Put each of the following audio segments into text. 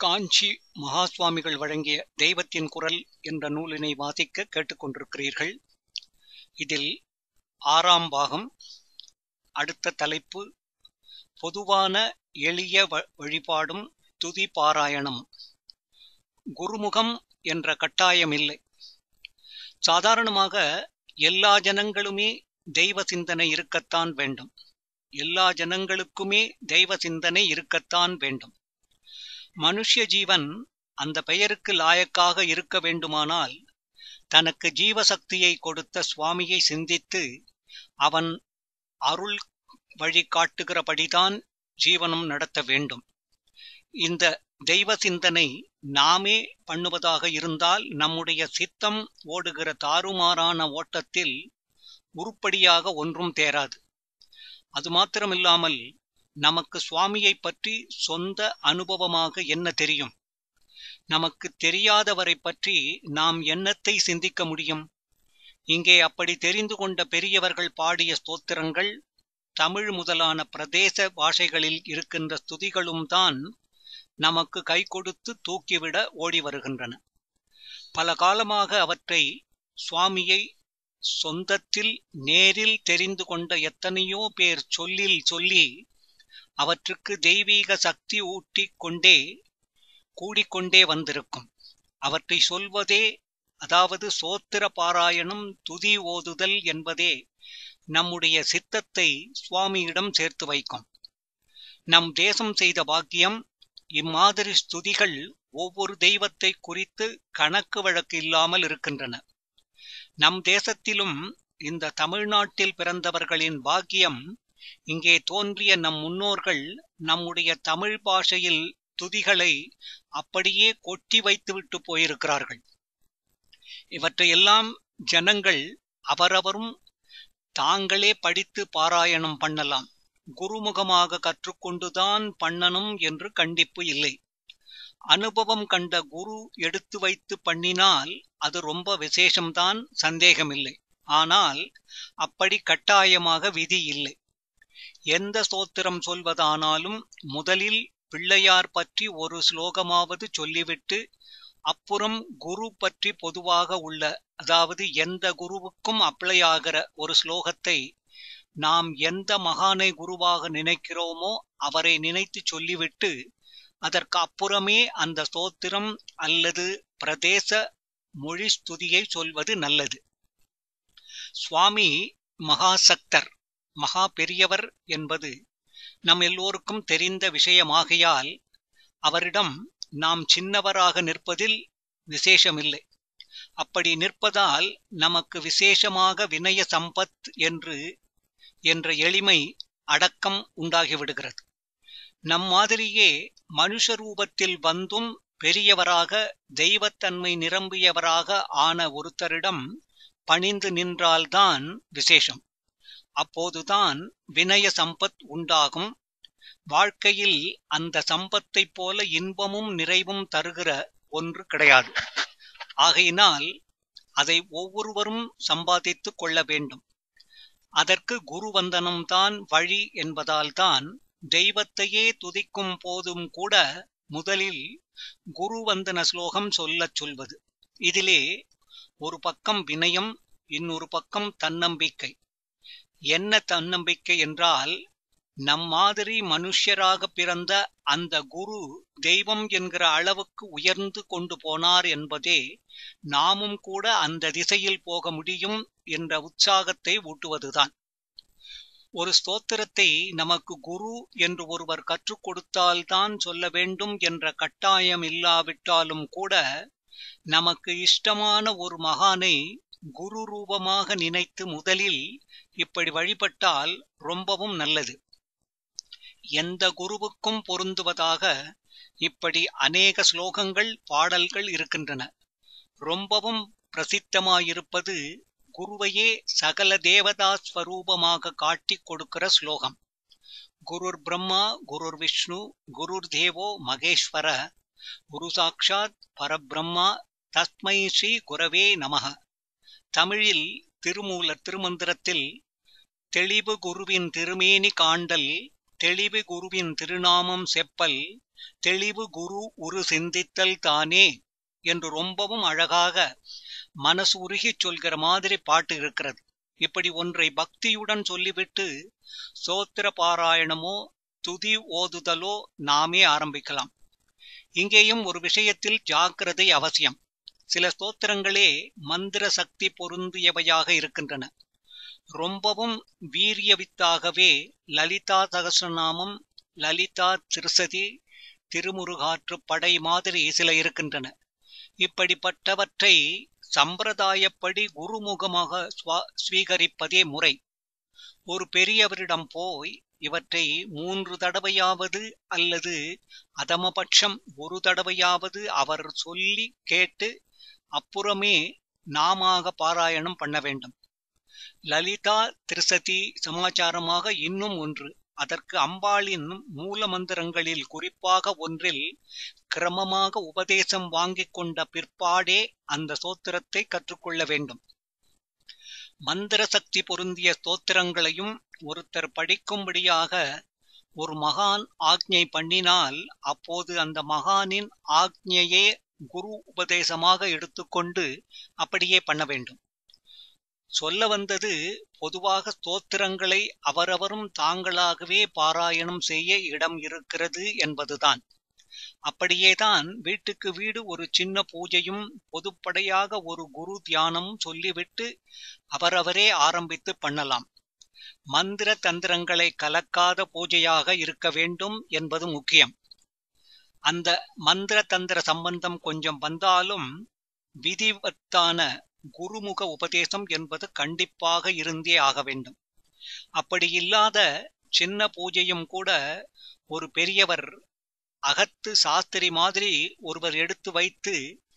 காஞ்சி மகா சுவாமிகள் வழங்கிய தெய்வத்தின் குரல் என்ற நூலினை வாசிக்க கேட்டுக்கொண்டிருக்கிறீர்கள் இதில் ஆறாம் பாகம் அடுத்த தலைப்பு பொதுவான எளிய வ- வழிபாடும் துதி பாராயணம் குருமுகம் என்ற கட்டாயம் இல்லை சாதாரணமாக எல்லா ஜனங்களுமே தெய்வ சிந்தனை இருக்கத்தான் வேண்டும் எல்லா ஜனங்களுக்குமே தெய்வ சிந்தனை இருக்கத்தான் வேண்டும் மனுஷ்ய ஜீவன் அந்த பெயருக்கு லாயக்காக இருக்க வேண்டுமானால் தனக்கு ஜீவசக்தியை கொடுத்த சுவாமியை சிந்தித்து அவன் அருள் வழி காட்டுகிறபடிதான் ஜீவனம் நடத்த வேண்டும் இந்த தெய்வ சிந்தனை நாமே பண்ணுவதாக இருந்தால் நம்முடைய சித்தம் ஓடுகிற தாறுமாறான ஓட்டத்தில் உருப்படியாக ஒன்றும் தேராது அது மாத்திரமில்லாமல் நமக்கு சுவாமியை பற்றி சொந்த அனுபவமாக என்ன தெரியும் நமக்கு தெரியாதவரை பற்றி நாம் என்னத்தை சிந்திக்க முடியும் இங்கே அப்படி தெரிந்து கொண்ட பெரியவர்கள் பாடிய ஸ்தோத்திரங்கள் தமிழ் முதலான பிரதேச பாஷைகளில் இருக்கின்ற ஸ்துதிகளும் தான் நமக்கு கை கொடுத்து தூக்கிவிட ஓடி வருகின்றன பல காலமாக அவற்றை சுவாமியை சொந்தத்தில் நேரில் தெரிந்து கொண்ட எத்தனையோ பேர் சொல்லில் சொல்லி அவற்றுக்கு தெய்வீக சக்தி ஊட்டிக் கொண்டே கூடிக்கொண்டே வந்திருக்கும் அவற்றை சொல்வதே அதாவது சோத்திர பாராயணம் துதி ஓதுதல் என்பதே நம்முடைய சித்தத்தை சுவாமியிடம் சேர்த்து வைக்கும் நம் தேசம் செய்த பாக்கியம் இம்மாதிரி ஸ்துதிகள் ஒவ்வொரு தெய்வத்தை குறித்து கணக்கு வழக்கு இல்லாமல் இருக்கின்றன நம் தேசத்திலும் இந்த தமிழ்நாட்டில் பிறந்தவர்களின் பாக்கியம் இங்கே தோன்றிய நம் முன்னோர்கள் நம்முடைய தமிழ் பாஷையில் துதிகளை அப்படியே கொட்டி வைத்துவிட்டு போயிருக்கிறார்கள் இவற்றையெல்லாம் ஜனங்கள் அவரவரும் தாங்களே படித்து பாராயணம் பண்ணலாம் குருமுகமாக கற்றுக்கொண்டுதான் பண்ணணும் என்று கண்டிப்பு இல்லை அனுபவம் கண்ட குரு எடுத்து வைத்து பண்ணினால் அது ரொம்ப விசேஷம்தான் சந்தேகமில்லை ஆனால் அப்படி கட்டாயமாக விதி இல்லை எந்த ஸ்தோத்திரம் சொல்வதானாலும் முதலில் பிள்ளையார் பற்றி ஒரு ஸ்லோகமாவது சொல்லிவிட்டு அப்புறம் குரு பற்றி பொதுவாக உள்ள அதாவது எந்த குருவுக்கும் அப்ளை ஆகிற ஒரு ஸ்லோகத்தை நாம் எந்த மகானை குருவாக நினைக்கிறோமோ அவரை நினைத்து சொல்லிவிட்டு அதற்கு அப்புறமே அந்த ஸ்தோத்திரம் அல்லது பிரதேச மொழி ஸ்துதியை சொல்வது நல்லது சுவாமி மகாசக்தர் மகா பெரியவர் என்பது நம் எல்லோருக்கும் தெரிந்த விஷயமாகையால் அவரிடம் நாம் சின்னவராக நிற்பதில் விசேஷமில்லை அப்படி நிற்பதால் நமக்கு விசேஷமாக வினய சம்பத் என்று என்ற எளிமை அடக்கம் உண்டாகிவிடுகிறது நம் மாதிரியே மனுஷ ரூபத்தில் வந்தும் பெரியவராக தெய்வத்தன்மை நிரம்பியவராக ஆன ஒருத்தரிடம் பணிந்து நின்றால்தான் விசேஷம் அப்போதுதான் வினய சம்பத் உண்டாகும் வாழ்க்கையில் அந்த சம்பத்தைப் போல இன்பமும் நிறைவும் தருகிற ஒன்று கிடையாது ஆகையினால் அதை ஒவ்வொருவரும் சம்பாதித்துக் கொள்ள வேண்டும் அதற்கு குருவந்தனம்தான் வழி என்பதால்தான் தெய்வத்தையே துதிக்கும் போதும் கூட முதலில் குருவந்தன ஸ்லோகம் சொல்லச் சொல்வது இதிலே ஒரு பக்கம் வினயம் இன்னொரு பக்கம் தன்னம்பிக்கை என்ன தன்னம்பிக்கை என்றால் நம் மாதிரி மனுஷ்யராக பிறந்த அந்த குரு தெய்வம் என்கிற அளவுக்கு உயர்ந்து கொண்டு போனார் என்பதே நாமும் கூட அந்த திசையில் போக முடியும் என்ற உற்சாகத்தை ஊட்டுவதுதான் ஒரு ஸ்தோத்திரத்தை நமக்கு குரு என்று ஒருவர் கற்றுக் கொடுத்தால்தான் சொல்ல வேண்டும் என்ற கட்டாயம் இல்லாவிட்டாலும் கூட நமக்கு இஷ்டமான ஒரு மகானை குரு ரூபமாக நினைத்து முதலில் இப்படி வழிபட்டால் ரொம்பவும் நல்லது எந்த குருவுக்கும் பொருந்துவதாக இப்படி அநேக ஸ்லோகங்கள் பாடல்கள் இருக்கின்றன ரொம்பவும் பிரசித்தமாயிருப்பது குருவையே சகல தேவதா ஸ்வரூபமாக காட்டிக் கொடுக்கிற ஸ்லோகம் குருர் பிரம்மா குருர் விஷ்ணு குருர் தேவோ மகேஸ்வர குரு சாட்சாத் பரபிரம்மா தஸ்மை ஸ்ரீ குரவே நமக தமிழில் திருமூலர் திருமந்திரத்தில் தெளிவு குருவின் திருமேனி காண்டல் தெளிவு குருவின் திருநாமம் செப்பல் தெளிவு குரு உரு சிந்தித்தல் தானே என்று ரொம்பவும் அழகாக மனசு உருகிச் சொல்கிற மாதிரி பாட்டு இருக்கிறது இப்படி ஒன்றை பக்தியுடன் சொல்லிவிட்டு சோத்திர பாராயணமோ துதி ஓதுதலோ நாமே ஆரம்பிக்கலாம் இங்கேயும் ஒரு விஷயத்தில் ஜாக்கிரதை அவசியம் சில ஸ்தோத்திரங்களே மந்திர சக்தி பொருந்தியவையாக இருக்கின்றன ரொம்பவும் வீரியவித்தாகவே லலிதா சகசநாமம் லலிதா திருசதி திருமுருகாற்று படை மாதிரி சில இருக்கின்றன இப்படிப்பட்டவற்றை சம்பிரதாயப்படி குருமுகமாக ஸ்வீகரிப்பதே முறை ஒரு பெரியவரிடம் போய் இவற்றை மூன்று தடவையாவது அல்லது அதமபட்சம் ஒரு தடவையாவது அவர் சொல்லி கேட்டு அப்புறமே நாமாக பாராயணம் பண்ண வேண்டும் லலிதா திருசதி சமாச்சாரமாக இன்னும் ஒன்று அதற்கு அம்பாளின் மூல மந்திரங்களில் குறிப்பாக ஒன்றில் கிரமமாக உபதேசம் வாங்கிக் கொண்ட பிற்பாடே அந்த சோத்திரத்தை கற்றுக்கொள்ள வேண்டும் மந்திர சக்தி பொருந்திய ஸ்தோத்திரங்களையும் ஒருத்தர் படிக்கும்படியாக ஒரு மகான் ஆக்ஞை பண்ணினால் அப்போது அந்த மகானின் ஆக்ஞையே குரு உபதேசமாக எடுத்துக்கொண்டு அப்படியே பண்ண வேண்டும் சொல்ல வந்தது பொதுவாக ஸ்தோத்திரங்களை அவரவரும் தாங்களாகவே பாராயணம் செய்ய இடம் இருக்கிறது என்பதுதான் அப்படியேதான் வீட்டுக்கு வீடு ஒரு சின்ன பூஜையும் பொதுப்படையாக ஒரு குரு தியானம் சொல்லிவிட்டு அவரவரே ஆரம்பித்து பண்ணலாம் மந்திர தந்திரங்களை கலக்காத பூஜையாக இருக்க வேண்டும் என்பது முக்கியம் அந்த மந்திர தந்திர சம்பந்தம் கொஞ்சம் வந்தாலும் விதிவத்தான குருமுக உபதேசம் என்பது கண்டிப்பாக இருந்தே ஆக வேண்டும் அப்படி இல்லாத சின்ன பூஜையும் கூட ஒரு பெரியவர் அகத்து சாஸ்திரி மாதிரி ஒருவர் எடுத்து வைத்து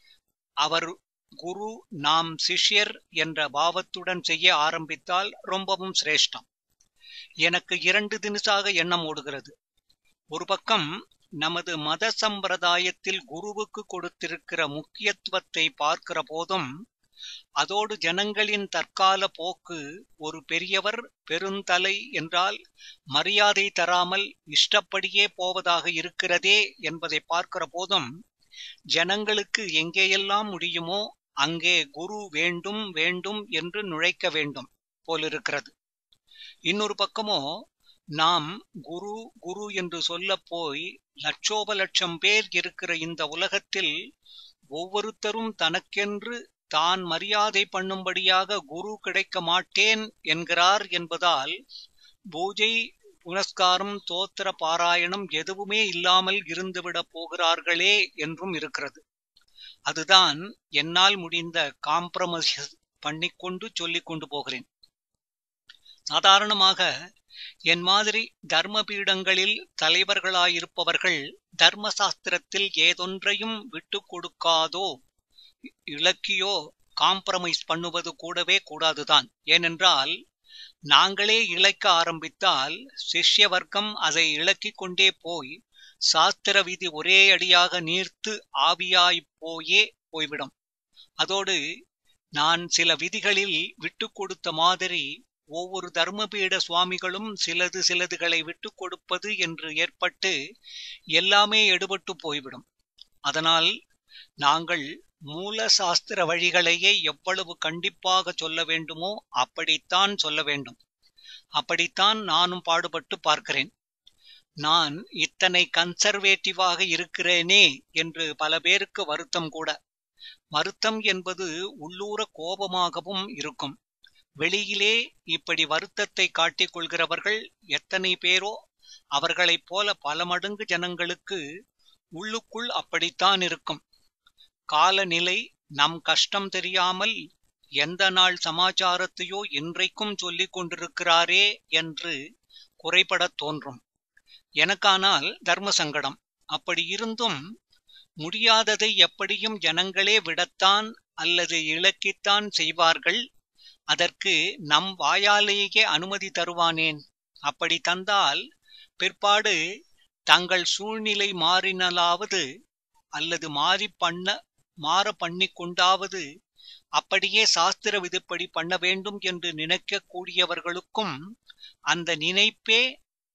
அவர் குரு நாம் சிஷ்யர் என்ற பாவத்துடன் செய்ய ஆரம்பித்தால் ரொம்பவும் சிரேஷ்டம் எனக்கு இரண்டு தினசாக எண்ணம் ஓடுகிறது ஒரு பக்கம் நமது மத சம்பிரதாயத்தில் குருவுக்கு கொடுத்திருக்கிற முக்கியத்துவத்தை பார்க்கிற போதும் அதோடு ஜனங்களின் தற்கால போக்கு ஒரு பெரியவர் பெருந்தலை என்றால் மரியாதை தராமல் இஷ்டப்படியே போவதாக இருக்கிறதே என்பதை பார்க்கிற போதும் ஜனங்களுக்கு எங்கேயெல்லாம் முடியுமோ அங்கே குரு வேண்டும் வேண்டும் என்று நுழைக்க வேண்டும் போலிருக்கிறது இன்னொரு பக்கமோ நாம் குரு குரு என்று சொல்ல போய் லட்சோப லட்சம் பேர் இருக்கிற இந்த உலகத்தில் ஒவ்வொருத்தரும் தனக்கென்று தான் மரியாதை பண்ணும்படியாக குரு கிடைக்க மாட்டேன் என்கிறார் என்பதால் பூஜை புனஸ்காரம் தோத்திர பாராயணம் எதுவுமே இல்லாமல் இருந்துவிடப் போகிறார்களே என்றும் இருக்கிறது அதுதான் என்னால் முடிந்த காம்ப்ரமைஸ் பண்ணிக்கொண்டு சொல்லிக் கொண்டு போகிறேன் சாதாரணமாக என் மாதிரி தர்ம பீடங்களில் தலைவர்களாயிருப்பவர்கள் தர்ம சாஸ்திரத்தில் ஏதொன்றையும் விட்டு கொடுக்காதோ இலக்கியோ காம்ப்ரமைஸ் பண்ணுவது கூடவே கூடாதுதான் ஏனென்றால் நாங்களே இழைக்க ஆரம்பித்தால் சிஷ்ய வர்க்கம் அதை இழக்கிக் கொண்டே போய் சாஸ்திர விதி ஒரே அடியாக நீர்த்து ஆவியாய்ப் போயே போய்விடும் அதோடு நான் சில விதிகளில் விட்டு கொடுத்த மாதிரி ஒவ்வொரு தர்மபீட சுவாமிகளும் சிலது சிலதுகளை விட்டு கொடுப்பது என்று ஏற்பட்டு எல்லாமே எடுபட்டு போய்விடும் அதனால் நாங்கள் மூல சாஸ்திர வழிகளையே எவ்வளவு கண்டிப்பாக சொல்ல வேண்டுமோ அப்படித்தான் சொல்ல வேண்டும் அப்படித்தான் நானும் பாடுபட்டு பார்க்கிறேன் நான் இத்தனை கன்சர்வேட்டிவாக இருக்கிறேனே என்று பல பேருக்கு வருத்தம் கூட வருத்தம் என்பது உள்ளூர கோபமாகவும் இருக்கும் வெளியிலே இப்படி வருத்தத்தை காட்டிக் கொள்கிறவர்கள் எத்தனை பேரோ அவர்களைப் போல பல மடங்கு ஜனங்களுக்கு உள்ளுக்குள் அப்படித்தான் இருக்கும் காலநிலை நம் கஷ்டம் தெரியாமல் எந்த நாள் சமாச்சாரத்தையோ இன்றைக்கும் சொல்லிக் கொண்டிருக்கிறாரே என்று குறைபடத் தோன்றும் எனக்கானால் தர்ம சங்கடம் அப்படி இருந்தும் முடியாததை எப்படியும் ஜனங்களே விடத்தான் அல்லது இழக்கித்தான் செய்வார்கள் அதற்கு நம் வாயாலேயே அனுமதி தருவானேன் அப்படி தந்தால் பிற்பாடு தங்கள் சூழ்நிலை மாறினலாவது அல்லது மாறி பண்ண மாற பண்ணி கொண்டாவது அப்படியே சாஸ்திர விதிப்படி பண்ண வேண்டும் என்று நினைக்கக்கூடியவர்களுக்கும் அந்த நினைப்பே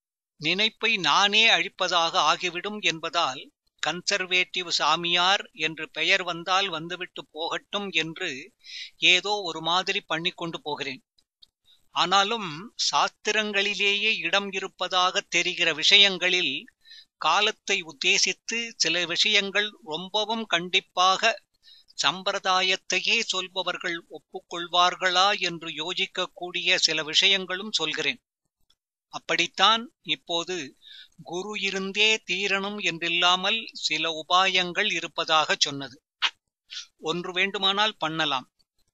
நினைப்பை நானே அழிப்பதாக ஆகிவிடும் என்பதால் கன்சர்வேட்டிவ் சாமியார் என்று பெயர் வந்தால் வந்துவிட்டு போகட்டும் என்று ஏதோ ஒரு மாதிரி பண்ணிக்கொண்டு போகிறேன் ஆனாலும் சாஸ்திரங்களிலேயே இடம் இருப்பதாக தெரிகிற விஷயங்களில் காலத்தை உத்தேசித்து சில விஷயங்கள் ரொம்பவும் கண்டிப்பாக சம்பிரதாயத்தையே சொல்பவர்கள் ஒப்புக்கொள்வார்களா என்று யோசிக்கக்கூடிய சில விஷயங்களும் சொல்கிறேன் அப்படித்தான் இப்போது குரு இருந்தே தீரணும் என்றில்லாமல் சில உபாயங்கள் இருப்பதாக சொன்னது ஒன்று வேண்டுமானால் பண்ணலாம்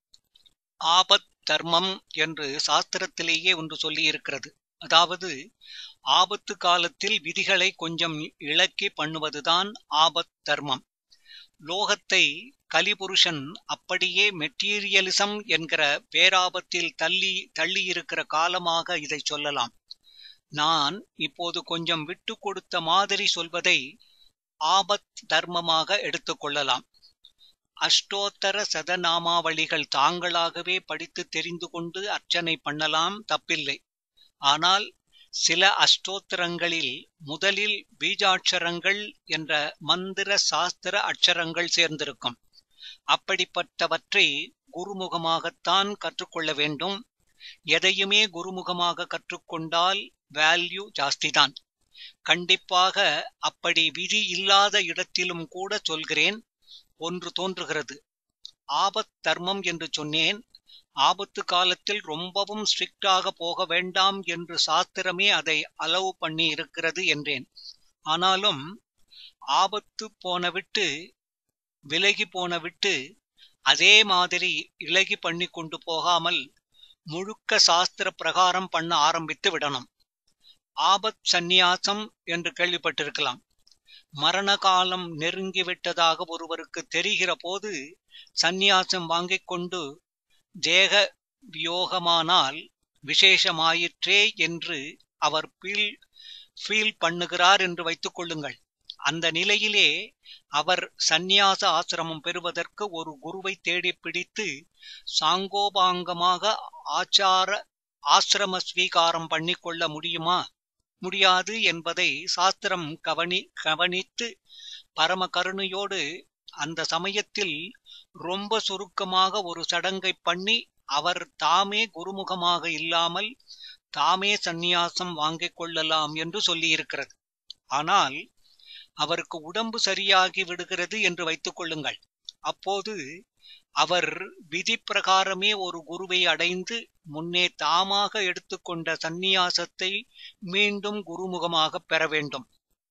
ஆபத் தர்மம் என்று சாஸ்திரத்திலேயே ஒன்று சொல்லி இருக்கிறது அதாவது ஆபத்து காலத்தில் விதிகளை கொஞ்சம் இழக்கி பண்ணுவதுதான் ஆபத் தர்மம் லோகத்தை கலிபுருஷன் அப்படியே மெட்டீரியலிசம் என்கிற பேராபத்தில் தள்ளி தள்ளியிருக்கிற காலமாக இதை சொல்லலாம் நான் இப்போது கொஞ்சம் விட்டு கொடுத்த மாதிரி சொல்வதை ஆபத் தர்மமாக எடுத்துக்கொள்ளலாம் அஷ்டோத்தர சதநாமாவளிகள் தாங்களாகவே படித்து தெரிந்து கொண்டு அர்ச்சனை பண்ணலாம் தப்பில்லை ஆனால் சில அஷ்டோத்திரங்களில் முதலில் பீஜாட்சரங்கள் என்ற மந்திர சாஸ்திர அட்சரங்கள் சேர்ந்திருக்கும் அப்படிப்பட்டவற்றை குருமுகமாகத்தான் கற்றுக்கொள்ள வேண்டும் எதையுமே குருமுகமாக கற்றுக்கொண்டால் வேல்யூ ஜாஸ்திதான் கண்டிப்பாக அப்படி விதி இல்லாத இடத்திலும் கூட சொல்கிறேன் ஒன்று தோன்றுகிறது ஆபத் தர்மம் என்று சொன்னேன் ஆபத்து காலத்தில் ரொம்பவும் ஸ்ட்ரிக்டாக போக வேண்டாம் என்று சாஸ்திரமே அதை அலவு பண்ணி இருக்கிறது என்றேன் ஆனாலும் ஆபத்து போன விட்டு விலகி போன விட்டு அதே மாதிரி இலகி பண்ணி கொண்டு போகாமல் முழுக்க சாஸ்திர பிரகாரம் பண்ண ஆரம்பித்து விடணும் ஆபத் சந்நியாசம் என்று கேள்விப்பட்டிருக்கலாம் மரண காலம் நெருங்கிவிட்டதாக ஒருவருக்கு தெரிகிற போது சந்நியாசம் வாங்கிக் கொண்டு தேக வியோகமானால் விசேஷமாயிற்றே என்று அவர் ஃபீல் ஃபீல் பண்ணுகிறார் என்று வைத்துக் கொள்ளுங்கள் அந்த நிலையிலே அவர் சந்நியாச ஆசிரமம் பெறுவதற்கு ஒரு குருவை தேடி பிடித்து சாங்கோபாங்கமாக ஆச்சார ஆசிரம ஸ்வீகாரம் பண்ணிக்கொள்ள முடியுமா முடியாது என்பதை சாஸ்திரம் கவனி கவனித்து பரம கருணையோடு அந்த சமயத்தில் ரொம்ப சுருக்கமாக ஒரு சடங்கை பண்ணி அவர் தாமே குருமுகமாக இல்லாமல் தாமே சந்நியாசம் வாங்கிக் கொள்ளலாம் என்று சொல்லியிருக்கிறது ஆனால் அவருக்கு உடம்பு சரியாகி விடுகிறது என்று வைத்துக் கொள்ளுங்கள் அப்போது அவர் விதி பிரகாரமே ஒரு குருவை அடைந்து முன்னே தாமாக எடுத்துக்கொண்ட சந்நியாசத்தை மீண்டும் குருமுகமாக பெற வேண்டும்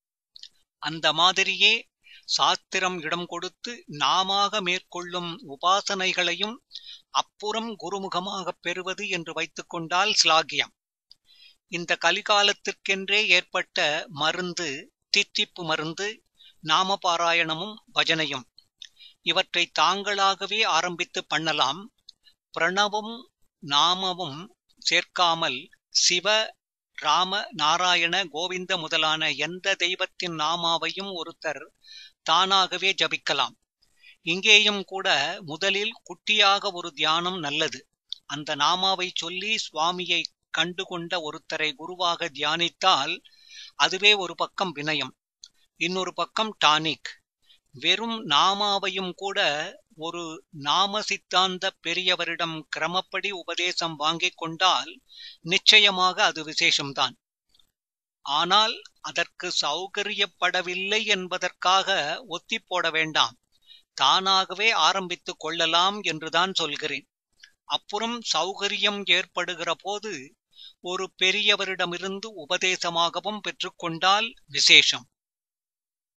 அந்த மாதிரியே சாஸ்திரம் இடம் கொடுத்து நாமாக மேற்கொள்ளும் உபாசனைகளையும் அப்புறம் குருமுகமாக பெறுவது என்று வைத்துக் கொண்டால் ஸ்லாகியம் இந்த கலிகாலத்திற்கென்றே ஏற்பட்ட மருந்து தித்திப்பு மருந்து நாமபாராயணமும் பஜனையும் இவற்றை தாங்களாகவே ஆரம்பித்து பண்ணலாம் பிரணவும் நாமமும் சேர்க்காமல் சிவ ராம நாராயண கோவிந்த முதலான எந்த தெய்வத்தின் நாமாவையும் ஒருத்தர் தானாகவே ஜபிக்கலாம் இங்கேயும் கூட முதலில் குட்டியாக ஒரு தியானம் நல்லது அந்த நாமாவை சொல்லி சுவாமியை கண்டுகொண்ட ஒருத்தரை குருவாக தியானித்தால் அதுவே ஒரு பக்கம் வினயம் இன்னொரு பக்கம் டானிக் வெறும் நாமாவையும் கூட ஒரு நாம சித்தாந்த பெரியவரிடம் கிரமப்படி உபதேசம் வாங்கிக் கொண்டால் நிச்சயமாக அது விசேஷம்தான் ஆனால் அதற்கு சௌகரியப்படவில்லை என்பதற்காக ஒத்தி போட வேண்டாம் தானாகவே ஆரம்பித்துக் கொள்ளலாம் என்றுதான் சொல்கிறேன் அப்புறம் சௌகரியம் ஏற்படுகிற போது ஒரு பெரியவரிடமிருந்து உபதேசமாகவும் பெற்றுக்கொண்டால் விசேஷம்